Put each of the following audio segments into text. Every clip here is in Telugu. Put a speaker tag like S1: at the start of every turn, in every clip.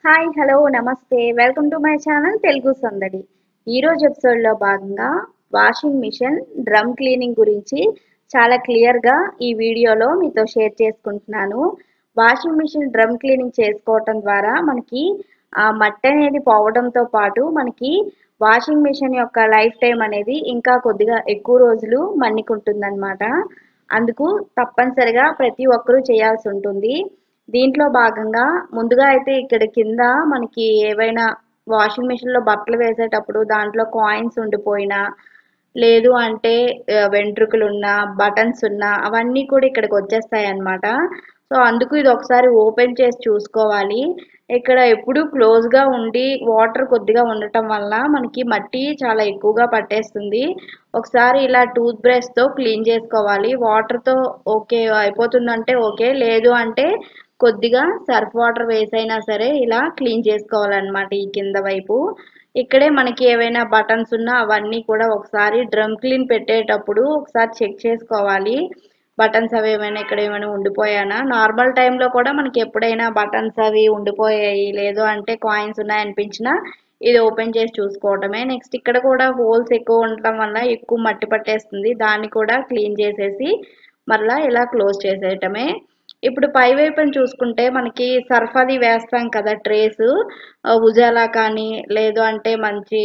S1: హాయ్ హలో నమస్తే welcome to my channel Telugu Sandadi ఈరోజు ఎపిసోడ్లో భాగంగా వాషింగ్ మిషన్ డ్రమ్ క్లీనింగ్ గురించి చాలా క్లియర్గా ఈ వీడియోలో మీతో షేర్ చేసుకుంటున్నాను వాషింగ్ మిషన్ డ్రమ్ క్లీనింగ్ చేసుకోవటం ద్వారా మనకి ఆ మట్టి అనేది పోవడంతో పాటు మనకి వాషింగ్ మిషన్ యొక్క లైఫ్ టైం అనేది ఇంకా కొద్దిగా ఎక్కువ రోజులు మన్నికుంటుందన్నమాట అందుకు తప్పనిసరిగా ప్రతి ఒక్కరూ చేయాల్సి ఉంటుంది దీంట్లో భాగంగా ముందుగా అయితే ఇక్కడ కింద మనకి ఏవైనా వాషింగ్ మిషన్లో బట్టలు వేసేటప్పుడు దాంట్లో కాయిన్స్ ఉండిపోయినా లేదు అంటే ఆ, వెంట్రుకలు ఉన్నా బటన్స్ ఉన్నా అవన్నీ కూడా ఇక్కడికి వచ్చేస్తాయి అన్నమాట సో అందుకు ఇది ఒకసారి ఓపెన్ చేసి చూసుకోవాలి ఇక్కడ ఎప్పుడు క్లోజ్గా ఉండి వాటర్ కొద్దిగా ఉండటం వల్ల మనకి మట్టి చాలా ఎక్కువగా పట్టేస్తుంది ఒకసారి ఇలా టూత్ బ్రష్తో క్లీన్ చేసుకోవాలి వాటర్తో ఓకే అయిపోతుందంటే ఓకే లేదు అంటే కొద్దిగా సర్ఫ్ వాటర్ వేసైనా సరే ఇలా క్లీన్ చేసుకోవాలన్నమాట ఈ కింద వైపు ఇక్కడే మనకి ఏవైనా బటన్స్ ఉన్నా అవన్నీ కూడా ఒకసారి డ్రమ్ క్లీన్ పెట్టేటప్పుడు ఒకసారి చెక్ చేసుకోవాలి బటన్స్ అవి ఏమైనా ఇక్కడ ఏమైనా ఉండిపోయానా నార్మల్ టైంలో కూడా మనకి ఎప్పుడైనా బటన్స్ అవి ఉండిపోయాయి లేదు అంటే కాయిన్స్ ఉన్నాయనిపించినా ఇది ఓపెన్ చేసి చూసుకోవటమే నెక్స్ట్ ఇక్కడ కూడా హోల్స్ ఎక్కువ ఉండటం వల్ల ఎక్కువ మట్టి పట్టేస్తుంది దాన్ని కూడా క్లీన్ చేసేసి మరలా ఇలా క్లోజ్ చేసేయటమే ఇప్పుడు పై వైపున చూసుకుంటే మనకి సర్ఫ్ అది వేస్తాం కదా ట్రేస్ ఉజాలా కానీ లేదు అంటే మంచి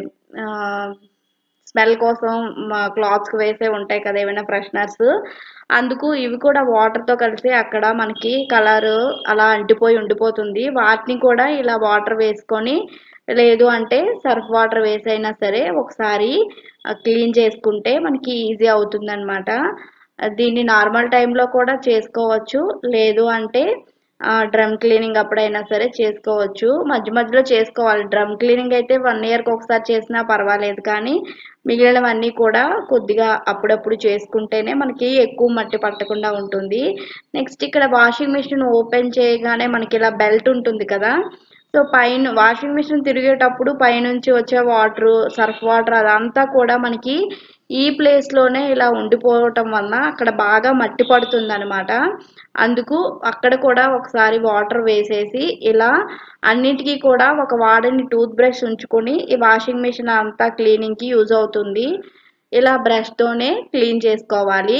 S1: స్మెల్ కోసం క్లాత్స్కి వేసే ఉంటాయి కదా ఏమైనా ఫ్రెషనర్స్ అందుకు ఇవి కూడా వాటర్తో కలిసి అక్కడ మనకి కలర్ అలా అంటిపోయి ఉండిపోతుంది వాటిని కూడా ఇలా వాటర్ వేసుకొని లేదు అంటే సర్ఫ్ వాటర్ వేసైనా సరే ఒకసారి క్లీన్ చేసుకుంటే మనకి ఈజీ అవుతుందన్నమాట దీన్ని నార్మల్ టైంలో కూడా చేసుకోవచ్చు లేదు అంటే డ్రమ్ క్లీనింగ్ అప్పుడైనా సరే చేసుకోవచ్చు మధ్య మధ్యలో చేసుకోవాలి డ్రమ్ క్లీనింగ్ అయితే వన్ ఇయర్కి ఒకసారి చేసినా పర్వాలేదు కానీ మిగిలినవన్నీ కూడా కొద్దిగా అప్పుడప్పుడు చేసుకుంటేనే మనకి ఎక్కువ మట్టి పట్టకుండా ఉంటుంది నెక్స్ట్ ఇక్కడ వాషింగ్ మిషన్ ఓపెన్ చేయగానే మనకి ఇలా బెల్ట్ ఉంటుంది కదా సో పైన వాషింగ్ మిషన్ తిరిగేటప్పుడు పైనుంచి వచ్చే వాటర్ సర్ఫ్ వాటర్ అదంతా కూడా మనకి ఈ ప్లేస్లోనే ఇలా ఉండిపోవటం వలన అక్కడ బాగా మట్టి పడుతుంది అనమాట అందుకు అక్కడ కూడా ఒకసారి వాటర్ వేసేసి ఇలా అన్నిటికీ కూడా ఒక వాడని టూత్ బ్రష్ ఉంచుకొని ఈ వాషింగ్ మిషన్ అంతా క్లీనింగ్కి యూజ్ అవుతుంది ఇలా బ్రష్తోనే క్లీన్ చేసుకోవాలి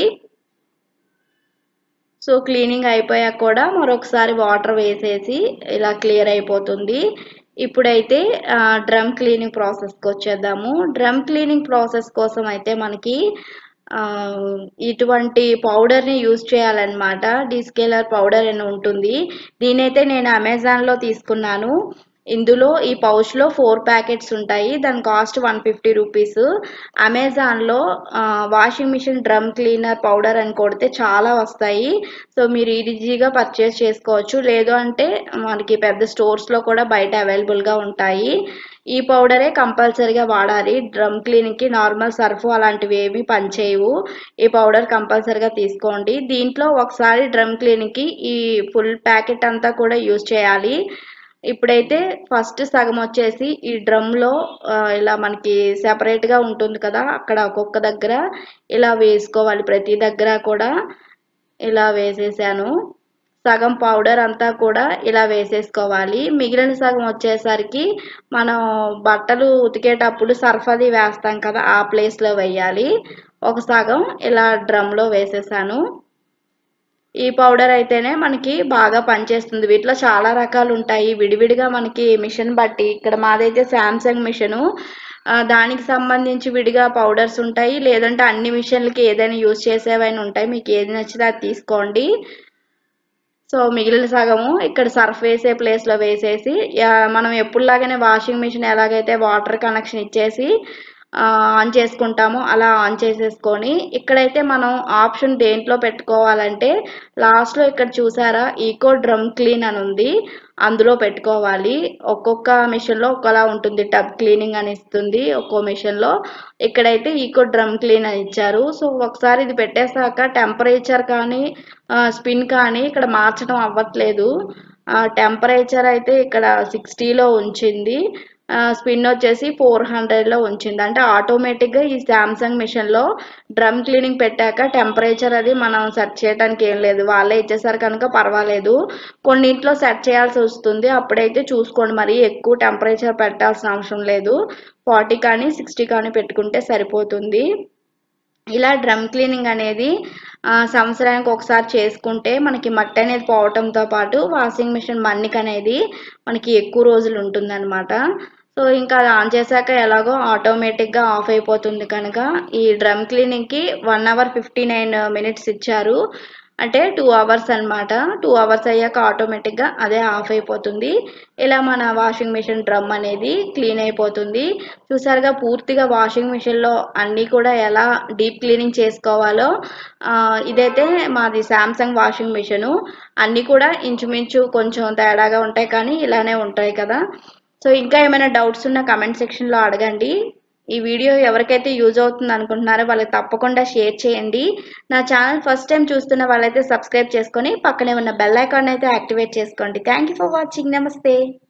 S1: సో క్లీనింగ్ అయిపోయాక కూడా మరొకసారి వాటర్ వేసేసి ఇలా క్లియర్ అయిపోతుంది ఇప్పుడైతే డ్రమ్ క్లీనింగ్ ప్రాసెస్కి వచ్చేద్దాము డ్రమ్ క్లీనింగ్ ప్రాసెస్ కోసం అయితే మనకి ఆ, ఇటువంటి పౌడర్ని యూజ్ చేయాలన్నమాట డిస్కేలర్ పౌడర్ అని ఉంటుంది దీనైతే నేను అమెజాన్లో తీసుకున్నాను ఇందులో ఈ పౌచ్లో ఫోర్ ప్యాకెట్స్ ఉంటాయి దాని కాస్ట్ వన్ ఫిఫ్టీ రూపీస్ అమెజాన్లో washing machine drum cleaner powder అని కొడితే చాలా వస్తాయి సో మీరు ఈజీగా పర్చేస్ చేసుకోవచ్చు లేదు అంటే మనకి పెద్ద స్టోర్స్లో కూడా బయట అవైలబుల్గా ఉంటాయి ఈ పౌడరే కంపల్సరీగా వాడాలి డ్రమ్ క్లీనింగ్కి నార్మల్ సర్ఫ్ అలాంటివి ఏమీ పనిచేయవు ఈ పౌడర్ కంపల్సరీగా తీసుకోండి దీంట్లో ఒకసారి డ్రమ్ క్లీనింగ్కి ఈ ఫుల్ ప్యాకెట్ అంతా కూడా యూజ్ చేయాలి ఇప్పుడైతే ఫస్ట్ సగం వచ్చేసి ఈ డ్రమ్లో ఇలా మనకి సెపరేట్గా ఉంటుంది కదా అక్కడ ఒక్కొక్క దగ్గర ఇలా వేసుకోవాలి ప్రతి దగ్గర కూడా ఇలా వేసేసాను సగం పౌడర్ అంతా కూడా ఇలా వేసేసుకోవాలి మిగిలిన సగం వచ్చేసరికి మనం బట్టలు ఉతికేటప్పుడు సర్ఫ్ అది వేస్తాం కదా ఆ ప్లేస్లో వేయాలి ఒక సగం ఇలా డ్రమ్లో వేసేసాను ఈ పౌడర్ అయితేనే మనకి బాగా పనిచేస్తుంది వీటిలో చాలా రకాలు ఉంటాయి విడివిడిగా మనకి మిషన్ బట్టి ఇక్కడ మాదైతే శాంసంగ్ మిషను ఆ, దానికి సంబంధించి విడిగా పౌడర్స్ ఉంటాయి లేదంటే అన్ని మిషన్లకి ఏదైనా యూజ్ చేసేవైనా ఉంటాయి మీకు ఏది నచ్చితే అది తీసుకోండి సో మిగిలిన సగము ఇక్కడ సర్ఫ్ వేసే ప్లేస్లో వేసేసి ఆ, మనం ఎప్పుడులాగానే వాషింగ్ మిషన్ ఎలాగైతే వాటర్ కనెక్షన్ ఇచ్చేసి ఆ, ఆన్ చేసుకుంటామో అలా ఆన్ చేసేసుకొని ఇక్కడైతే మనం ఆప్షన్ దేంట్లో పెట్టుకోవాలంటే లాస్ట్లో ఇక్కడ చూసారా ఈకో డ్రమ్ క్లీన్ అని ఉంది అందులో పెట్టుకోవాలి ఒక్కొక్క మిషన్లో ఒక్కలా ఉంటుంది టబ్ క్లీనింగ్ అని ఇస్తుంది ఒక్కో మిషన్లో ఇక్కడైతే ఈకో డ్రమ్ క్లీన్ అని ఇచ్చారు సో ఒకసారి ఇది పెట్టేశాక టెంపరేచర్ కానీ స్పిన్ కానీ ఇక్కడ మార్చడం అవ్వట్లేదు టెంపరేచర్ అయితే ఇక్కడ సిక్స్టీలో ఉంచింది స్పిన్ వచ్చేసి ఫోర్ హండ్రెడ్లో ఉంచింది అంటే ఆటోమేటిక్గా ఈ శాంసంగ్ మిషన్లో డ్రమ్ క్లీనింగ్ పెట్టాక టెంపరేచర్ అది మనం సెట్ చేయడానికి ఏం లేదు వాళ్ళే ఇచ్చేసారు కనుక పర్వాలేదు కొన్నింట్లో సెట్ చేయాల్సి వస్తుంది అప్పుడైతే చూసుకోండి మరి ఎక్కువ టెంపరేచర్ పెట్టాల్సిన అవసరం లేదు ఫార్టీ కానీ సిక్స్టీ కానీ పెట్టుకుంటే సరిపోతుంది ఇలా డ్రమ్ క్లీనింగ్ అనేది ఆ, సంవత్సరానికి ఒకసారి చేసుకుంటే మనకి మట్టి అనేది పోవటంతో పాటు వాషింగ్ మిషన్ మన్నిక అనేది మనకి ఎక్కువ రోజులు ఉంటుందన్నమాట సో ఇంకా అది ఆన్ చేశాక ఎలాగో ఆటోమేటిక్గా ఆఫ్ అయిపోతుంది కనుక ఈ డ్రమ్ క్లీనింగ్కి one hour fifty nine minutes ఇచ్చారు అంటే టూ అవర్స్ అన్నమాట టూ అవర్స్ అయ్యాక ఆటోమేటిక్గా అదే ఆఫ్ అయిపోతుంది ఇలా మన వాషింగ్ మిషన్ డ్రమ్ అనేది క్లీన్ అయిపోతుంది చూసారుగా పూర్తిగా వాషింగ్ మిషన్లో అన్నీ కూడా ఎలా డీప్ క్లీనింగ్ చేసుకోవాలో ఆ, ఇదైతే మాది శాంసంగ్ వాషింగ్ మిషను అన్నీ కూడా ఇంచుమించు కొంచెం తేడాగా ఉంటాయి కానీ ఇలానే ఉంటాయి కదా సో ఇంకా ఏమైనా డౌట్స్ ఉన్న కమెంట్ సెక్షన్లో అడగండి ఈ వీడియో ఎవరికైతే యూజ్ అవుతుంది అనుకుంటున్నారో వాళ్ళకి తప్పకుండా షేర్ చేయండి నా ఛానల్ ఫస్ట్ టైం చూస్తున్న వాళ్ళైతే సబ్స్క్రైబ్ చేసుకొని పక్కనే ఉన్న బెల్ ఐకాన్ అయితే యాక్టివేట్ చేసుకోండి థ్యాంక్ యూ ఫర్ వాచింగ్ నమస్తే